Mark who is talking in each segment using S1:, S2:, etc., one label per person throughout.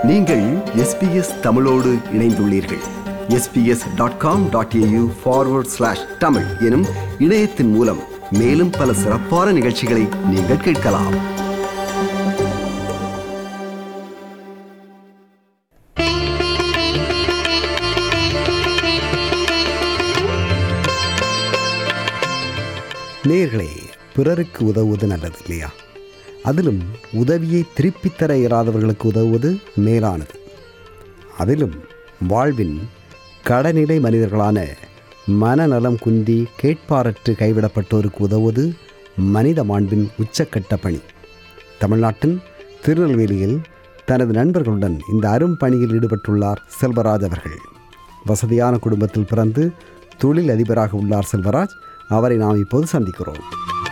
S1: நீங்கள் எஸ்பிஎஸ் தமிழோடு இணைந்துள்ளீர்கள் SBS dot com dot AU forward slash Tamil எனும் இணையத்தின் மூலம் மேலும் பல சிறப்பான நிகழ்ச்சிகளை நீங்கள் கேட்கலாம் நேர்களே பிறருக்கு உதவுவது நல்லது இல்லையா அதிலும் உதவியை திருப்பித் தர இயலாதவர்களுக்கு உதவுவது மேலானது அதிலும் வாழ்வின் கடநிலை மனிதர்களான மனநலம் குன்றி கேட்பாரற்று கைவிடப்பட்டோருக்கு உதவுவது மனித மாண்பின் உச்சக்கட்ட பணி தமிழ்நாட்டின் திருநெல்வேலியில் தனது நண்பர்களுடன் இந்த அரும் பணியில் ஈடுபட்டுள்ளார் செல்வராஜ் அவர்கள் வசதியான குடும்பத்தில் பிறந்து தொழில் அதிபராக உள்ளார் செல்வராஜ் அவரை நாம் இப்போது சந்திக்கிறோம்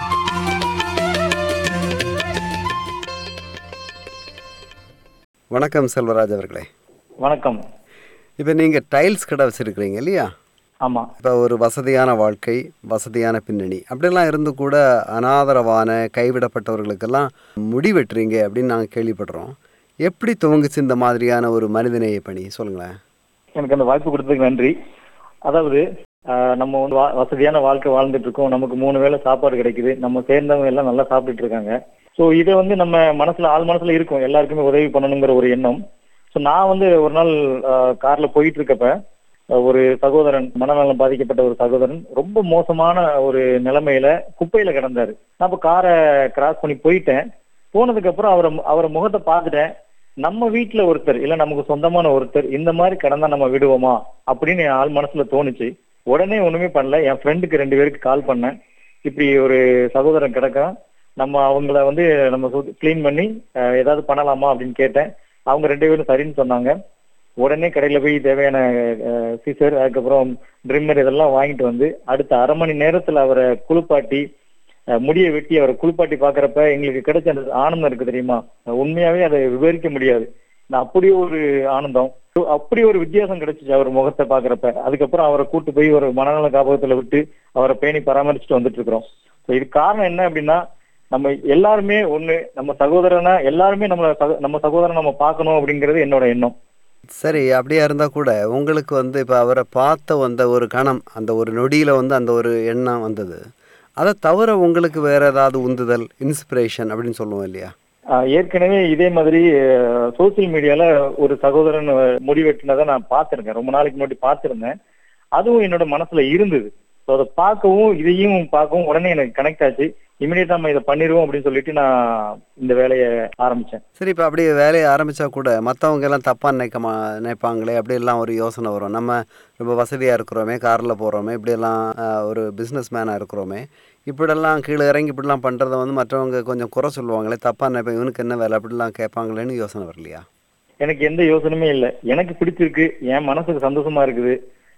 S1: வணக்கம் செல்வராஜ் அவர்களே
S2: வணக்கம்
S1: இப்போ நீங்கள் டைல்ஸ் கடை வச்சுருக்கிறீங்க இல்லையா
S2: ஆமாம்
S1: இப்போ ஒரு வசதியான வாழ்க்கை வசதியான பின்னணி அப்படிலாம் இருந்து கூட அனாதரவான கைவிடப்பட்டவர்களுக்கெல்லாம் முடி வெட்டுறீங்க அப்படின்னு நாங்கள் கேள்விப்படுறோம் எப்படி துவங்குச்சு இந்த மாதிரியான ஒரு மனிதநேய பணி சொல்லுங்களேன்
S2: எனக்கு அந்த வாய்ப்பு கொடுத்ததுக்கு நன்றி அதாவது ஆஹ், நம்ம வந்து வா- வசதியான வாழ்க்கை வாழ்ந்துட்டு இருக்கோம் நமக்கு மூணு வேளை சாப்பாடு கிடைக்குது நம்ம சேர்ந்தவங்க எல்லாம் நல்லா சாப்பிட்டுட்டு இருக்காங்க ஸோ இதை வந்து நம்ம மனசுல ஆள் மனசுல இருக்கும் எல்லாருக்குமே உதவி பண்ணணுங்கிற ஒரு எண்ணம் ஸோ நான் வந்து ஒரு நாள் ஆஹ், கார்ல போயிட்டு இருக்கப்ப ஆஹ், ஒரு சகோதரன் மனநலம் பாதிக்கப்பட்ட ஒரு சகோதரன் ரொம்ப மோசமான ஒரு நிலைமையில குப்பையில கிடந்தாரு நான் இப்போ காரை கிராஸ் பண்ணி போயிட்டேன் போனதுக்கு அப்புறம் அவரை அவரை முகத்தை பார்த்துட்டேன் நம்ம வீட்ல ஒருத்தர் இல்ல நமக்கு சொந்தமான ஒருத்தர் இந்த மாதிரி கடந்தா நம்ம விடுவோமா அப்படின்னு என் ஆள் மனசுல தோணுச்சு உடனே ஒண்ணுமே பண்ணல என் ஃப்ரெண்டுக்கு ரெண்டு பேருக்கு கால் பண்ணேன் இப்படி ஒரு சகோதரன் கிடக்கான் நம்ம அவங்கள வந்து நம்ம க்ளீன் பண்ணி அஹ், ஏதாவது பண்ணலாமா அப்படின்னு கேட்டேன் அவங்க ரெண்டு பேரும் சரின்னு சொன்னாங்க உடனே கடையில போய் தேவையான சீசர் அதுக்கப்புறம் ட்ரிம்மர் இதெல்லாம் வாங்கிட்டு வந்து அடுத்த அரை மணி நேரத்துல அவரை குளிப்பாட்டி அஹ், முடியை வெட்டி அவரை குளிப்பாட்டி பாக்குறப்ப எங்களுக்கு கிடைச்ச அந்த ஆனந்தம் இருக்கு தெரியுமா அஹ், உண்மையாவே அதை விவரிக்க முடியாது நான் அப்படி ஒரு ஆனந்தம் So, அப்படி ஒரு வித்தியாசம் கிடைச்சிச்சு அவர் முகத்தை பாக்குறப்ப அதுக்கப்புறம் அவரை கூட்டு போய் ஒரு மனநல காப்பகத்துல விட்டு அவரை பேணி பராமரிச்சுட்டு வந்துட்டு இருக்கிறோம் So, இது காரணம் என்ன அப்படின்னா நம்ம எல்லாருமே ஒண்ணு நம்ம சகோதரனா எல்லாருமே நம்ம சகோ- நம்ம சகோதரன் நம்ம பார்க்கணும் அப்படிங்கிறது என்னோட எண்ணம்
S1: சரி அப்படியே இருந்தால் கூட உங்களுக்கு வந்து இப்போ அவரை பார்த்த அந்த ஒரு கணம் அந்த ஒரு நொடியில் வந்து அந்த ஒரு எண்ணம் வந்தது அதை தவிர உங்களுக்கு வேற ஏதாவது உந்துதல் இன்ஸ்பிரேஷன் அப்படின்னு சொல்லுவோம் இல்லையா
S2: ஆஹ் ஏற்கனவே இதே மாதிரி சோசியல் மீடியால ஒரு சகோதரன் அஹ், முடி வெட்டினதை நான் பார்த்திருக்கேன் ரொம்ப நாளைக்கு முன்னாடி பார்த்திருந்தேன் அதுவும் என்னோட மனசுல இருந்தது ஸோ அதை பார்க்கவும் இதையும் பார்க்கவும் உடனே எனக்கு கனெக்ட் ஆச்சு இமீடியட்டா நம்ம இதை பண்ணிடுவோம் அப்படின்னு சொல்லிட்டு நான் இந்த வேலையை ஆரம்பிச்சேன்
S1: சரி இப்போ அப்படியே வேலையை ஆரம்பித்தா கூட மற்றவங்க எல்லாம் தப்பாக நினைக்க மா நினைப்பாங்களே அப்படியெல்லாம் ஒரு யோசனை வரும் நம்ம ரொம்ப வசதியாக இருக்கிறோமே காரில் போகிறோமே இப்படியெல்லாம் ஆஹ், ஒரு பிஸ்னஸ் மேனாக இருக்கிறோமே இப்படியெல்லாம் கீழே இறங்கி இப்படிலாம் பண்ணுறத வந்து மற்றவங்க கொஞ்சம் குறை சொல்லுவாங்களே தப்பாக நினைப்பாங்க இவனுக்கு என்ன வேலை அப்படிலாம் கேட்பாங்களேன்னு யோசனை வரலையா
S2: எனக்கு எந்த யோசனையுமே இல்லை எனக்கு பிடிச்சிருக்கு என் மனசுக்கு சந்தோஷமா இருக்குது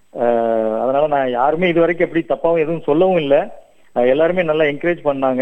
S2: ஆஹ் அதனால நான் யாருமே இது வரைக்கும் எப்படி தப்பாவும் எதுவும் சொல்லவும் இல்லை ஆஹ் எல்லாருமே நல்லா என்கரேஜ் பண்ணாங்க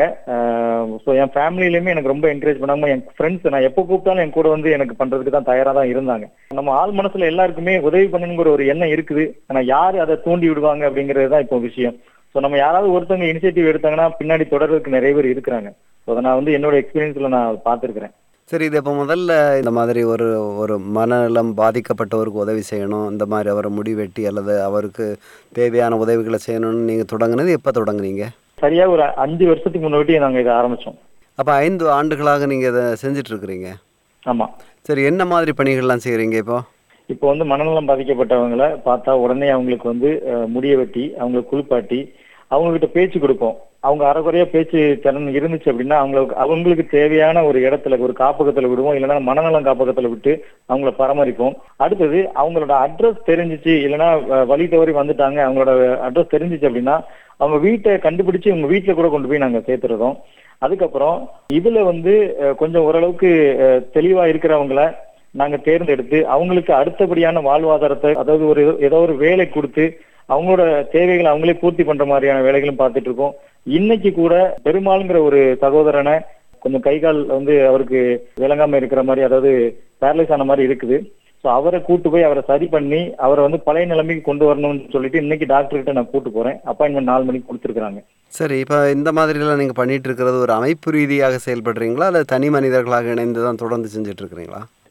S2: ஸோ என் ஃபேமிலியிலுமே எனக்கு ரொம்ப என்கரேஜ் பண்ணாங்க என் ஃப்ரெண்ட்ஸ் நான் எப்போ கூப்பிட்டாலும் என் கூட வந்து எனக்கு பண்றதுக்கு தான் தயாரா தான் இருந்தாங்க நம்ம ஆள் மனசுல எல்லாருக்குமே உதவி பண்ணணுங்கிற ஒரு எண்ணம் இருக்குது ஆனா யார் அதை தூண்டி விடுவாங்க அப்படிங்கிறது தான் இப்போ விஷயம் ஸோ நம்ம யாராவது ஒருத்தவங்க இனிஷியேட்டிவ் எடுத்தாங்கன்னா பின்னாடி தொடர்றதுக்கு நிறைய பேர் இருக்கிறாங்க ஸோ அதை நான் வந்து என்னோட எக்ஸ்பீரியன்ஸ்ல நான் பார்த்துருக்கிறேன்
S1: சரி இது இப்போ முதல்ல இந்த மாதிரி ஒரு ஒரு மனநலம் பாதிக்கப்பட்டவருக்கு உதவி செய்யணும் இந்த மாதிரி அவரை முடி வெட்டி அல்லது அவருக்கு தேவையான உதவிகளை செய்யணும்னு நீங்கள் தொடங்குனது எப்போ தொடங்குனீங்க
S2: சரியா ஒரு அஞ்சு வருஷத்துக்கு முன்னாடி நாங்க இதை ஆரம்பிச்சோம்
S1: அப்போ ஐந்து ஆண்டுகளாக நீங்கள் இதை செஞ்சிட்ருக்கிறீங்க
S2: ஆமா
S1: சரி என்ன மாதிரி பணிகள்லாம் செய்கிறீங்க இப்போ
S2: இப்போ வந்து மனநலம் பாதிக்கப்பட்டவங்கள பார்த்தா உடனே அவங்களுக்கு வந்து அஹ், முடிய வெட்டி அவங்களை குளிப்பாட்டி அவங்க கிட்ட பேச்சு கொடுப்போம் அவங்க அரைக்குறையா பேச்சு திறன் இருந்துச்சு அப்படின்னா அவங்களுக்கு அவங்களுக்கு தேவையான ஒரு இடத்துல ஒரு காப்பகத்துல விடுவோம் இல்லைன்னா மனநலம் காப்பகத்துல விட்டு அவங்கள பராமரிப்போம் அடுத்தது அவங்களோட அட்ரஸ் தெரிஞ்சிச்சு இல்லைன்னா அஹ், வழி தவறி வந்துட்டாங்க அவங்களோட அட்ரஸ் தெரிஞ்சிச்சு அப்படின்னா அவங்க வீட்டை கண்டுபிடிச்சு அவங்க வீட்டுல கூட கொண்டு போய் நாங்க சேர்த்துறோம் அதுக்கப்புறம் இதுல வந்து அஹ், கொஞ்சம் ஓரளவுக்கு அஹ், தெளிவா இருக்கிறவங்கள நாங்க தேர்ந்தெடுத்து அவங்களுக்கு அடுத்தபடியான வாழ்வாதாரத்தை அதாவது ஒரு ஏதோ ஒரு வேலை கொடுத்து அவங்களோட தேவைகளை அவங்களே பூர்த்தி பண்ற மாதிரியான வேலைகளும் பார்த்துட்டு இருக்கோம் இன்னைக்கு கூட பெருமாளுங்கிற ஒரு சகோதரனை கொஞ்சம் கை கால் வந்து அவருக்கு விளங்காம இருக்கிற மாதிரி அதாவது பேரலைஸ் ஆன மாதிரி இருக்குது ஸோ அவரை கூட்டு போய் அவரை சரி பண்ணி அவரை வந்து பழைய நிலைமைக்கு கொண்டு வரணும்னு சொல்லிட்டு இன்னைக்கு டாக்டர் கிட்ட நான் கூட்டு போறேன் அப்பாயின்மெண்ட் நாலு மணிக்கு கொடுத்துருக்காங்க
S1: சரி இப்போ இந்த மாதிரிலாம் நீங்கள் பண்ணிட்டு இருக்கிறது ஒரு அமைப்பு ரீதியாக செயல்படுறீங்களா அல்லது தனி மனிதர்களாக இணைந்து தான் தொடர்ந்து செஞ்சுட்டு இருக்கிறீங்களா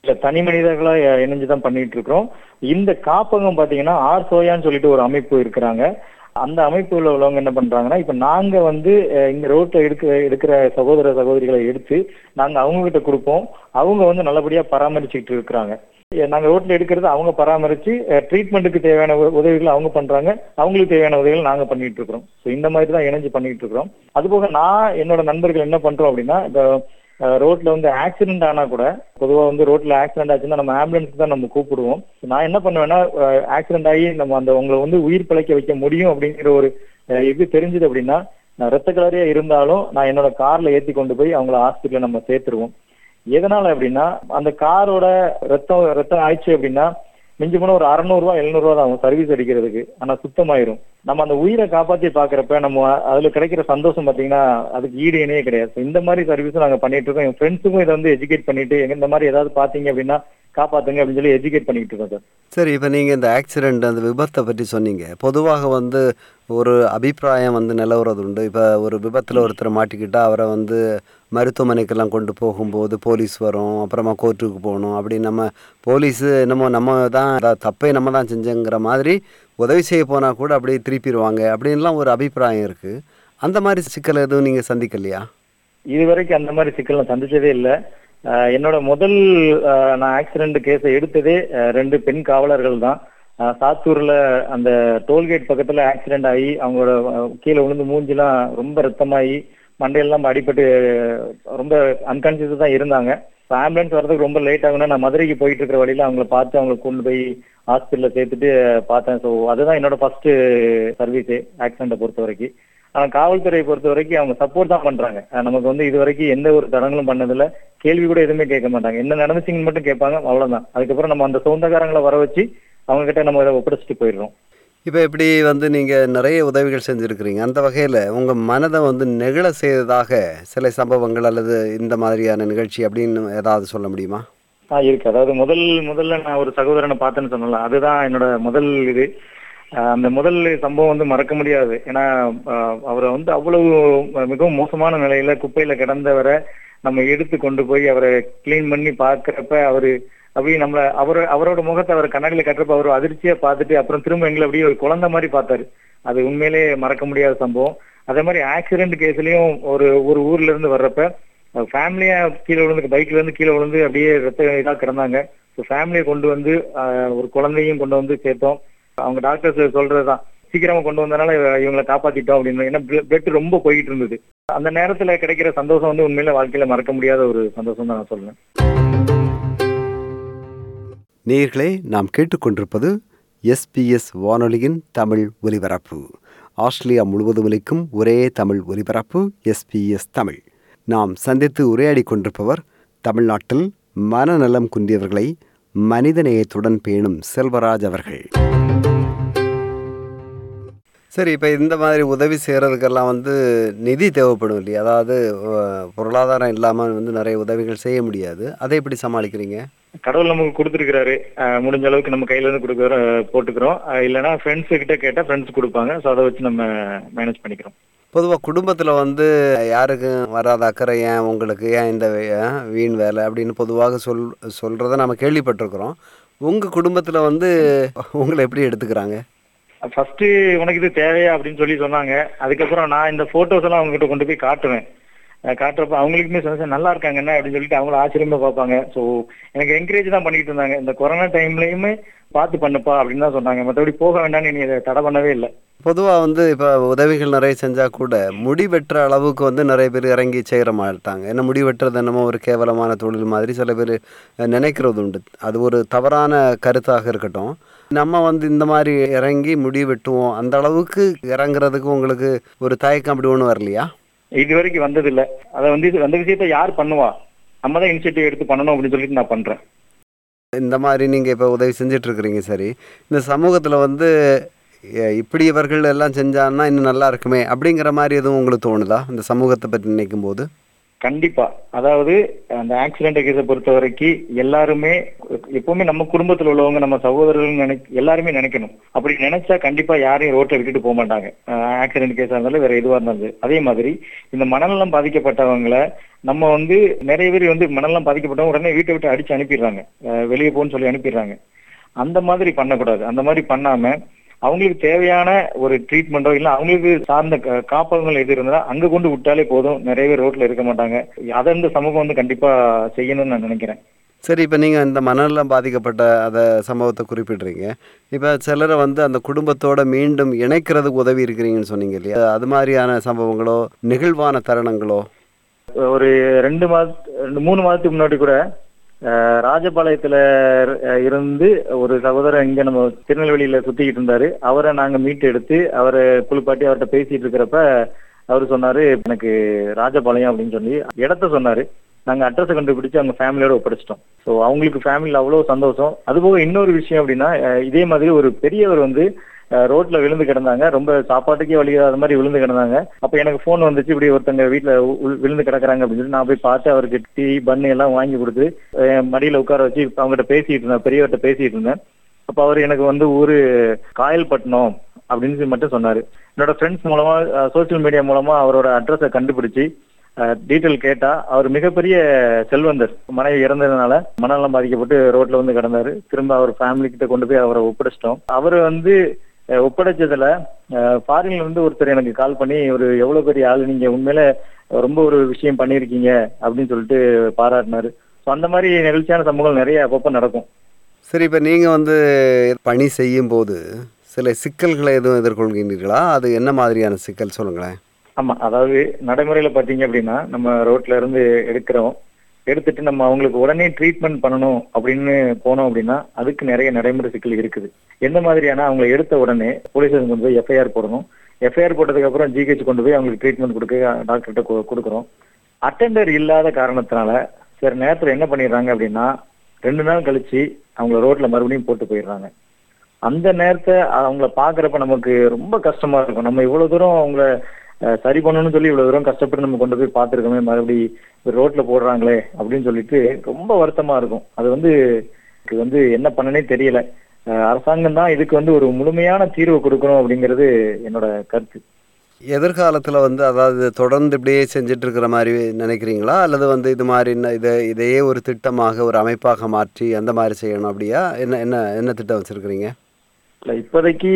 S2: இல்ல தனி மனிதர்களா இணைஞ்சு தான் பண்ணிட்டு இருக்கிறோம் இந்த காப்பகம் பாத்தீங்கன்னா ஆர் சோயான்னு சொல்லிட்டு ஒரு அமைப்பு இருக்கிறாங்க அந்த அமைப்புல உள்ளவங்க என்ன பண்றாங்கன்னா இப்ப நாங்க வந்து அஹ், இங்க ரோட்ல எடுக்க எடுக்கிற சகோதர சகோதரிகளை எடுத்து நாங்க அவங்க கிட்ட கொடுப்போம் அவங்க வந்து நல்லபடியா பராமரிச்சுக்கிட்டு இருக்கிறாங்க எ- நாங்க ரோட்ல எடுக்கிறது அவங்க பராமரிச்சு ட்ரீட்மெண்ட்டுக்கு தேவையான உ- உதவிகளை அவங்க பண்றாங்க அவங்களுக்கு தேவையான உதவிகள் நாங்க பண்ணிட்டு இருக்கிறோம் ஸோ இந்த மாதிரி தான் இணைஞ்சு பண்ணிட்டு இருக்கிறோம் அதுபோக நான் என்னோட நண்பர்கள் என்ன பண்றோம் அப்படின்னா இப்போ அஹ், ரோட்ல வந்து ஆக்சிடென்ட் ஆனா கூட பொதுவா வந்து ரோட்ல ஆக்சிடென்ட் ஆச்சுன்னா நம்ம ஆம்புலன்ஸ்க்கு தான் நம்ம கூப்பிடுவோம் நான் என்ன பண்ணுவேன்னா ஆக்சிடென்ட் ஆகி நம்ம அந்த உங்களை வந்து உயிர் பிழைக்க வைக்க முடியும் அப்படிங்கிற ஒரு அஹ், இது தெரிஞ்சது அப்படின்னா நான் ரத்த கலரியா இருந்தாலும் நான் என்னோட கார்ல ஏத்தி கொண்டு போய் அவங்கள ஹாஸ்பிட்டல்ல நம்ம சேர்த்துருவோம் எதனால அப்படின்னா அந்த காரோட ரத்தம் ரத்தம் ஆயிடுச்சு அப்படின்னா மிஞ்சி போனா ஒரு அறநூறுவா எழுநூறுவா தான் ஆகும் சர்வீஸ் அடிக்கிறதுக்கு ஆனா சுத்தமாயிரும் நம்ம அந்த உயிரை காப்பாத்தி பாக்குறப்ப நம்ம அதுல கிடைக்கிற சந்தோஷம் பாத்தீங்கன்னா அதுக்கு ஈடு இணையே கிடையாது So இந்த மாதிரி சர்வீஸும் நாங்க பண்ணிட்டு இருக்கோம் என் ஃப்ரெண்ட்ஸுக்கும் இதை வந்து எஜுகேட் பண்ணிட்டு எங்க இந்த மாதிரி ஏதாவது பாத்தீங்க அப்படின்னா காப்பாத்துங்க அப்படின்னு சொல்லி எஜுகேட் பண்ணிட்டு இருக்கோம் சார்
S1: சரி இப்போ நீங்கள் இந்த ஆக்சிடெண்ட் அந்த விபத்தை பற்றி சொன்னீங்க பொதுவாக வந்து ஒரு அபிப்பிராயம் வந்து நிலவுறது உண்டு இப்போ ஒரு விபத்தில் ஒருத்தர் மாட்டிக்கிட்டா அவரை வந்து மருத்துவமனைக்கெல்லாம் கொண்டு போகும்போது போலீஸ் வரும் அப்புறமா கோர்ட்டுக்கு போகணும் அப்படி நம்ம போலீஸு என்னமோ நம்ம தான் அதாவது தப்பே நம்ம தான் செஞ்சோங்கிற மாதிரி உதவி செய்ய போனால் கூட அப்படியே திருப்பிடுவாங்க அப்படின்லாம் ஒரு அபிப்பிராயம் இருக்குது அந்த மாதிரி சிக்கல் எதுவும் நீங்கள் சந்திக்கலையா
S2: இது வரைக்கும் அந்த மாதிரி சிக்கல் நான் சந்திச்சதே இல்லை என்னோட முதல் அஹ், நான் ஆக்சிடென்ட் கேஸை எடுத்ததே அஹ், ரெண்டு பெண் காவலர்கள் தான் அஹ், சாத்தூர்ல அந்த டோல்கேட் பக்கத்துல ஆக்சிடென்ட் ஆகி அவங்களோட அஹ், கீழே விழுந்து மூஞ்சிலாம் ரொம்ப ரத்தமாகி மண்டையெல்லாம் அடிபட்டு அஹ், ரொம்ப அன்கான்சியஸ் தான் இருந்தாங்க ஆம்புலன்ஸ் வர்றதுக்கு ரொம்ப லேட் ஆகுனா நான் மதுரைக்கு போயிட்டு இருக்கிற வழியில அவங்கள பார்த்து அவங்கள கொண்டு போய் ஹாஸ்பிட்டல்ல சேர்த்துட்டு பார்த்தேன் ஸோ அதுதான் என்னோட ஃபர்ஸ்ட் சர்வீஸு ஆக்சிடென்ட்டை பொறுத்த வரைக்கும் ஆனா காவல்துறையை பொறுத்த வரைக்கும் அவங்க சப்போர்ட் தான் பண்றாங்க அஹ் நமக்கு வந்து இது வரைக்கும் எந்த ஒரு தடங்களும் பண்ணதில்ல கேள்வி கூட எதுவுமே கேட்க மாட்டாங்க என்ன நடந்துச்சுங்கன்னு மட்டும் கேட்பாங்க அவ்வளவுதான் அதுக்கப்புறம் நம்ம அந்த சொந்தக்காரங்களை வர வச்சு அவங்க கிட்ட நம்ம இதை ஒப்படைச்சிட்டு போயிடுறோம்
S1: இப்போ இப்படி வந்து நீங்கள் நிறைய உதவிகள் செஞ்சுருக்கிறீங்க அந்த வகையில் உங்கள் மனதை வந்து நெகிழ செய்ததாக சில சம்பவங்கள் அல்லது இந்த மாதிரியான நிகழ்ச்சி அப்படின்னு ஏதாவது சொல்ல முடியுமா
S2: ஆ இருக்கு அதாவது முதல் முதல்ல நான் ஒரு சகோதரனை பார்த்தேன்னு சொன்னல அதுதான் என்னோட முதல் இது ஆஹ் அந்த முதல் சம்பவம் வந்து மறக்க முடியாது ஏன்னா ஆஹ் அவரை வந்து அவ்வளவு மிகவும் மோசமான நிலையில குப்பையில கிடந்தவரை நம்ம எடுத்து கொண்டு போய் அவரை க்ளீன் பண்ணி பார்க்கறப்ப அவரு அப்படியே நம்மள அவர் அவரோட முகத்தை அவர் கண்ணாடியில கட்டுறப்ப அவர் அதிர்ச்சியா பார்த்துட்டு அப்புறம் திரும்ப எங்களை அப்படியே ஒரு குழந்தை மாதிரி பார்த்தாரு அது உண்மையிலே மறக்க முடியாத சம்பவம் அதே மாதிரி ஆக்சிடென்ட் கேஸ்லயும் ஒரு ஒரு ஊர்ல இருந்து வர்றப்ப ஃபேமிலியா கீழே விழுந்து பைக்ல இருந்து கீழே விழுந்து அப்படியே ரத்த இதா கிடந்தாங்க ஸோ ஃபேமிலியை கொண்டு வந்து ஆஹ், ஒரு குழந்தையும் கொண்டு வந்து சேர்த்தோம் அவங்க டாக்டர்ஸ் சொல்றதுதான் சீக்கிரமா கொண்டு வந்தனால இவ- இவங்களை காப்பாத்திட்டோம் அப்படின்னு ஏன்னா பிளட் ரொம்ப போயிட்டு இருந்தது அந்த நேரத்துல கிடைக்கிற சந்தோஷம் வந்து உண்மையில வாழ்க்கையில மறக்க முடியாத ஒரு சந்தோஷம் தான் நான் சொல்லுவேன்
S1: நேயர்களே நாம் கேட்டுக்கொண்டிருப்பது எஸ்பிஎஸ் வானொலியின் தமிழ் ஒலிபரப்பு ஆஸ்திரேலியா முழுவதும் ஒலிக்கும் ஒரே தமிழ் ஒலிபரப்பு எஸ்பிஎஸ் தமிழ் நாம் சந்தித்து உரையாடி கொண்டிருப்பவர் தமிழ்நாட்டில் மனநலம் குன்றியவர்களை மனிதநேயத்துடன் பேணும் செல்வராஜ் அவர்கள் சரி இப்போ இந்த மாதிரி உதவி செய்கிறதுக்கெல்லாம் வந்து நிதி தேவைப்படும் இல்லையா அதாவது அஹ், பொருளாதாரம் இல்லாமல் வந்து நிறைய உதவிகள் செய்ய முடியாது அதை எப்படி சமாளிக்கிறீங்க
S2: கடவுள் நமக்கு கொடுத்துருக்கிறாரு முடிஞ்ச அளவுக்கு நம்ம கையில இருந்து கொடுக்குற போட்டுக்கிறோம் அஹ் இல்லைன்னா ஃப்ரெண்ட்ஸ் கிட்ட கேட்டா ஃப்ரெண்ட்ஸ் கொடுப்பாங்க ஸோ அதை வச்சு நம்ம மேனேஜ் பண்ணிக்கிறோம்
S1: பொதுவாக குடும்பத்தில் வந்து யாருக்கும் வராத அக்கறை ஏன் உங்களுக்கு ஏன் இந்த வே- ஏன் வீண் வேலை அப்படின்னு பொதுவாக சொல் சொல்கிறத நம்ம கேள்விப்பட்டிருக்கிறோம் உங்கள் குடும்பத்தில் வந்து உங்களை எப்படி எடுத்துக்கிறாங்க
S2: ஃபர்ஸ்ட் உனக்கு இது தேவையா அப்படின்னு சொல்லி சொன்னாங்க அதுக்கப்புறம் நான் இந்த போட்டோஸ் எல்லாம் அவங்க கிட்ட கொண்டு போய் காட்டுவேன் அஹ் காட்டுறப்ப அவங்களுக்குமே சொன்ன நல்லா இருக்காங்க என்ன அப்படின்னு சொல்லிட்டு அவங்கள ஆச்சரியமா பார்ப்பாங்க ஸோ எனக்கு என்கரேஜ் தான் பண்ணிட்டு இருந்தாங்க இந்த கொரோனா டைம்லயுமே பார்த்து பண்ணுப்பா அப்படின்னு தான் சொன்னாங்க மற்றபடி போக வேண்டாம்னு நீ இதை தடை பண்ணவே இல்லை
S1: பொதுவாக வந்து இப்போ உதவிகள் நிறைய செஞ்சால் கூட முடி வெட்டுற அளவுக்கு வந்து நிறைய பேர் இறங்கி செய்கிற மாட்டாங்க ஏன்னா முடி வெட்டுறது என்னமோ ஒரு கேவலமான தொழில் மாதிரி சில பேர் நினைக்கிறது உண்டு அது ஒரு தவறான கருத்தாக இருக்கட்டும் நம்ம வந்து இந்த மாதிரி இறங்கி முடி வெட்டுவோம் அந்த அளவுக்கு இறங்குறதுக்கு உங்களுக்கு ஒரு தயக்கம் அப்படி ஒன்றும் வரலையா
S2: இது வரைக்கும் வந்தது இல்ல அதை வந்து இது- அந்த விஷயத்த யார் பண்ணுவா நம்ம தான் இனிஷியேட்டிவ் எடுத்து பண்ணணும் அப்படின்னு சொல்லிட்டு நான் பண்றேன்
S1: இந்த மாதிரி நீங்கள் இப்போ உதவி செஞ்சுட்டு இருக்கிறீங்க சரி இந்த சமூகத்தில் வந்து எ- இப்படி இவர்கள் எல்லாம் செஞ்சான்னா இன்னும் நல்லா இருக்குமே அப்படிங்கிற மாதிரி எதுவும் உங்களுக்கு தோணுதா இந்த சமூகத்தை பற்றி நினைக்கும் போது
S2: கண்டிப்பா அதாவது அந்த ஆக்சிடென்ட் கேஸை பொறுத்த வரைக்கும் எல்லாருமே எப்பவுமே நம்ம குடும்பத்துல உள்ளவங்க நம்ம சகோதரர்கள் நினை எல்லாருமே நினைக்கணும் அப்படி நினைச்சா கண்டிப்பா யாரையும் ரோட்ல விட்டுட்டு போக மாட்டாங்க ஆக்சிடென்ட் கேஸா இருந்தாலும் வேற எதுவா இருந்தாலும் அதே மாதிரி இந்த மனநலம் பாதிக்கப்பட்டவங்களை நம்ம வந்து நிறைய பேர் வந்து மனநலம் பாதிக்கப்பட்டவங்க உடனே வீட்டை விட்டு அடிச்சு அனுப்பிடுறாங்க அஹ் வெளியே போன்னு சொல்லி அனுப்பிடுறாங்க அந்த மாதிரி பண்ணக்கூடாது அந்த மாதிரி பண்ணாம அவங்களுக்கு தேவையான ஒரு ட்ரீட்மெண்ட்டோ இல்ல அவங்களுக்கு சார்ந்த க- காப்பகங்கள் எது இருந்தா அங்க கொண்டு விட்டாலே போதும் நிறைய பேர் ரோட்ல இருக்க மாட்டாங்க அதை இந்த சமூகம் வந்து கண்டிப்பா செய்யணும்னு நான் நினைக்கிறேன்
S1: சரி இப்போ நீங்கள் இந்த மனநலம் பாதிக்கப்பட்ட அந்த சம்பவத்தை குறிப்பிடுறீங்க இப்போ சிலரை வந்து அந்த குடும்பத்தோட மீண்டும் இணைக்கிறதுக்கு உதவி இருக்கிறீங்கன்னு சொன்னீங்க இல்லையா அது மாதிரியான சம்பவங்களோ நெகிழ்வான தருணங்களோ
S2: ஒரு ரெண்டு மாத ரெண்டு மூணு மாதத்துக்கு முன்னாடி கூட அஹ், ராஜபாளையத்துல அஹ், இருந்து ஒரு சகோதரர் இங்க நம்ம திருநெல்வேலியில சுத்திக்கிட்டு இருந்தாரு அவரை நாங்க மீட்டு எடுத்து அவரை குளிப்பாட்டி அவர்கிட்ட பேசிட்டு இருக்கிறப்ப அவரு சொன்னாரு எனக்கு ராஜபாளையம் அப்படின்னு சொல்லி இடத்த சொன்னாரு நாங்க அட்ரஸ் கண்டுபிடிச்சு அவங்க ஃபேமிலியோட ஒப்படைச்சிட்டோம் ஸோ அவங்களுக்கு ஃபேமிலியில் அவ்வளோ சந்தோஷம் அதுபோக இன்னொரு விஷயம் அப்படின்னா அஹ், இதே மாதிரி ஒரு பெரியவர் வந்து அஹ், ரோட்ல விழுந்து கிடந்தாங்க ரொம்ப சாப்பாட்டுக்கே வழி இல்லாத மாதிரி விழுந்து கிடந்தாங்க அப்ப எனக்கு ஃபோன் வந்துச்சு இப்படி ஒருத்தங்க வீட்டுல உ- விழுந்து கிடக்குறாங்க அப்படின்னு சொல்லி நான் போய் பார்த்து அவருக்கு டீ பண்ணு எல்லாம் வாங்கி கொடுத்து அஹ், மடியில உட்கார வச்சு அவங்ககிட்ட பேசிட்டு இருந்தேன் பெரியவர்கிட்ட பேசிட்டு இருந்தேன் அப்ப அவர் எனக்கு வந்து ஊரு காயல்பட்டினம் அப்படின்னு சொல்லி மட்டும் சொன்னாரு என்னோட ஃப்ரெண்ட்ஸ் மூலமா சோஷியல் மீடியா மூலமா அவரோட அட்ரஸை கண்டுபிடிச்சு டீட்டெயில் கேட்டா அவர் மிகப்பெரிய செல்வந்தர் மனைவி இறந்ததுனால மனநலம் பாதிக்கப்பட்டு ரோட்ல வந்து கிடந்தாரு திரும்ப அவர் ஃபேமிலி கிட்ட கொண்டு போய் அவரை ஒப்படைச்சிட்டோம் அவர் வந்து அஹ், ஒப்படைச்சதுல ஃபாரின்ல இருந்து ஒருத்தர் எனக்கு கால் பண்ணி ஒரு எவ்வளவு பெரிய ஆளு நீங்க உண்மையில ரொம்ப ஒரு விஷயம் பண்ணியிருக்கீங்க அப்படின்னு சொல்லிட்டு பாராட்டினாரு ஸோ அந்த மாதிரி நிகழ்ச்சியான சம்பவங்கள் நிறைய அப்பப்போ நடக்கும்
S1: சரி இப்போ நீங்கள் வந்து பணி செய்யும்போது சில சிக்கல்களை எதுவும் எதிர்கொள்கின்றீர்களா அது என்ன மாதிரியான சிக்கல் சொல்லுங்களேன்
S2: ஆமா அதாவது நடைமுறையில பாத்தீங்க அப்படின்னா நம்ம ரோட்ல இருந்து எடுக்கிறோம் எடுத்துட்டு நம்ம அவங்களுக்கு உடனே ட்ரீட்மெண்ட் பண்ணணும் அப்படின்னு போனோம் அப்படின்னா அதுக்கு நிறைய நடைமுறை சிக்கல் இருக்குது எந்த மாதிரியான அவங்களை எடுத்த உடனே போலீஸ் கொண்டு போய் எஃப்ஐஆர் போடணும் எஃப்ஐஆர் போட்டதுக்கு அப்புறம் ஜிஹெச் கொண்டு போய் அவங்களுக்கு ட்ரீட்மெண்ட் கொடுக்க டாக்டர்கிட்ட கு- கொடுக்குறோம் அட்டெண்டர் இல்லாத காரணத்தினால சில நேரத்துல என்ன பண்ணிடுறாங்க அப்படின்னா ரெண்டு நாள் கழிச்சு அவங்கள ரோட்ல மறுபடியும் போட்டு போயிடுறாங்க அந்த நேரத்தை அவங்கள பாக்குறப்ப நமக்கு ரொம்ப கஷ்டமா இருக்கும் நம்ம இவ்வளவு தூரம் அவங்கள அஹ், சரி பண்ணணும்னு சொல்லி இவ்வளவு தூரம் கஷ்டப்பட்டு நம்ம கொண்டு போய் பார்த்திருக்கோமே மறுபடி ரோட்ல போடுறாங்களே அப்படின்னு சொல்லிட்டு ரொம்ப வருத்தமா இருக்கும் அது வந்து இது வந்து என்ன பண்ணனே தெரியல அஹ், அரசாங்கம் தான் இதுக்கு வந்து ஒரு முழுமையான தீர்வு கொடுக்கணும் அப்படிங்கிறது என்னோட கருத்து
S1: எதிர்காலத்தில் வந்து அதாவது தொடர்ந்து இப்படியே செஞ்சுட்டு இருக்கிற மாதிரி நினைக்கிறீங்களா அல்லது வந்து இது மாதிரி இன்ன- இதை இதையே ஒரு திட்டமாக ஒரு அமைப்பாக மாற்றி அந்த மாதிரி செய்யணும் அப்படியா என்ன என்ன என்ன திட்டம் வச்சுருக்கிறீங்க
S2: இல்ல இப்போதைக்கு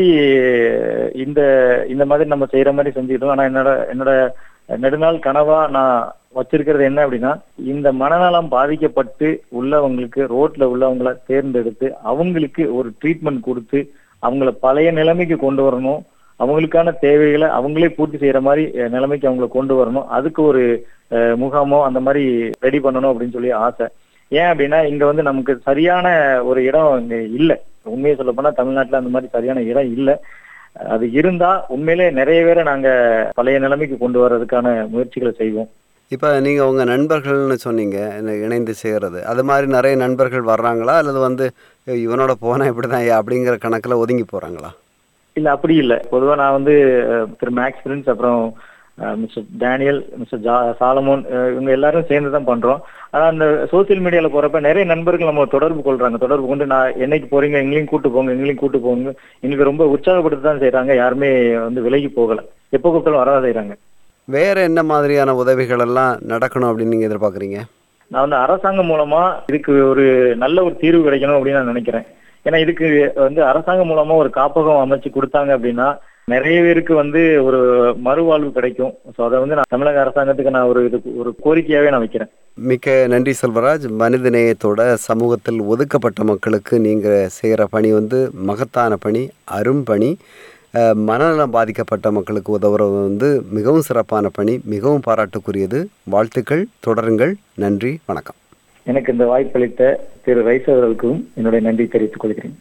S2: இந்த இந்த மாதிரி நம்ம செய்யற மாதிரி செஞ்சுக்கிட்டோம் ஆனா என்னோட என்னோட நெடுநாள் கனவா நான் வச்சிருக்கிறது என்ன அப்படின்னா இந்த மனநலம் பாதிக்கப்பட்டு உள்ளவங்களுக்கு ரோட்ல உள்ளவங்கள தேர்ந்தெடுத்து அவங்களுக்கு ஒரு ட்ரீட்மெண்ட் கொடுத்து அவங்கள பழைய நிலைமைக்கு கொண்டு வரணும் அவங்களுக்கான தேவைகளை அவங்களே பூர்த்தி செய்யற மாதிரி அஹ், நிலைமைக்கு அவங்கள கொண்டு வரணும் அதுக்கு ஒரு அஹ், முகாமோ அந்த மாதிரி ரெடி பண்ணணும் அப்படின்னு சொல்லி ஆசை ஏன் அப்படின்னா இங்க வந்து நமக்கு சரியான ஒரு இடம் இங்க இல்ல உண்மையை சொல்ல போனா தமிழ்நாட்டுல அந்த மாதிரி சரியான இடம் இல்ல அது இருந்தா உண்மையிலே நிறைய பேரை நாங்க பழைய நிலைமைக்கு கொண்டு வர்றதுக்கான முயற்சிகளை செய்வோம்
S1: இப்போ நீங்கள் உங்கள் நண்பர்கள்னு சொன்னீங்க இந்த இணைந்து செய்கிறது அது மாதிரி நிறைய நண்பர்கள் வர்றாங்களா அல்லது வந்து "ஏய், இவனோட போனால் இப்படி தான் அப்படிங்கிற கணக்கில் ஒதுங்கி போகிறாங்களா
S2: இல்ல அப்படி இல்ல பொதுவா நான் வந்து அஹ், திரு மேக்ஸ் பிரின்ஸ் அப்புறம் அஹ், மிஸ்டர் டேனியல் மிஸ்டர் ஜா சாலமோன் அஹ், இவங்க எல்லாரும் சேர்ந்து தான் பண்றோம் ஆனா அந்த சோசியல் மீடியால போறப்ப நிறைய நண்பர்கள் நம்ம தொடர்பு கொள்றாங்க தொடர்பு கொண்டு நான் என்னைக்கு போறீங்க எங்களையும் கூட்டு போங்க எங்களையும் கூட்டு போங்க எங்களுக்கு ரொம்ப உற்சாகப்படுத்த தான் செய்றாங்க யாருமே வந்து விலகி போகல எப்போ கூப்பிட்டாலும் வரதான் செய்றாங்க
S1: வேறு என்ன மாதிரியான உதவிகள் எல்லாம் நடக்கணும் அப்படின்னு நீங்கள் எதிர்பார்க்குறீங்க
S2: நான் வந்து அரசாங்கம் மூலமா இதுக்கு ஒரு நல்ல ஒரு தீர்வு கிடைக்கணும் அப்படின்னு நான் நினைக்கிறேன் ஏன்னா இதுக்கு வந்து அரசாங்கம் மூலமா ஒரு காப்பகம் அமைச்சு கொடுத்தாங்க அப்படின்னா நிறைய பேருக்கு வந்து ஒரு மறுவாழ்வு கிடைக்கும் ஸோ அதை வந்து நான் தமிழக அரசாங்கத்துக்கு நான் ஒரு இது ஒரு கோரிக்கையாவே நான் வைக்கிறேன்
S1: மிக்க நன்றி செல்வராஜ் மனித நேயத்தோட சமூகத்தில் ஒதுக்கப்பட்ட மக்களுக்கு நீங்கள் செய்கிற பணி வந்து மகத்தான பணி அரும்பணி அஹ், மனநலம் பாதிக்கப்பட்ட மக்களுக்கு உதவுறது வந்து மிகவும் சிறப்பான பணி மிகவும் பாராட்டுக்குரியது வாழ்த்துக்கள் தொடருங்கள் நன்றி வணக்கம்
S2: எனக்கு இந்த வாய்ப்பளித்த திரு ரைஸ் அவர்களுக்கும் என்னுடைய நன்றி தெரிவித்துக் கொள்கிறேன்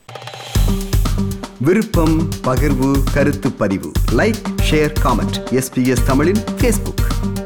S3: விருப்பம் பகிர்வு கருத்து பதிவு லைக் ஷேர் காமெண்ட் எஸ்பிஎஸ் தமிழின் ஃபேஸ்புக்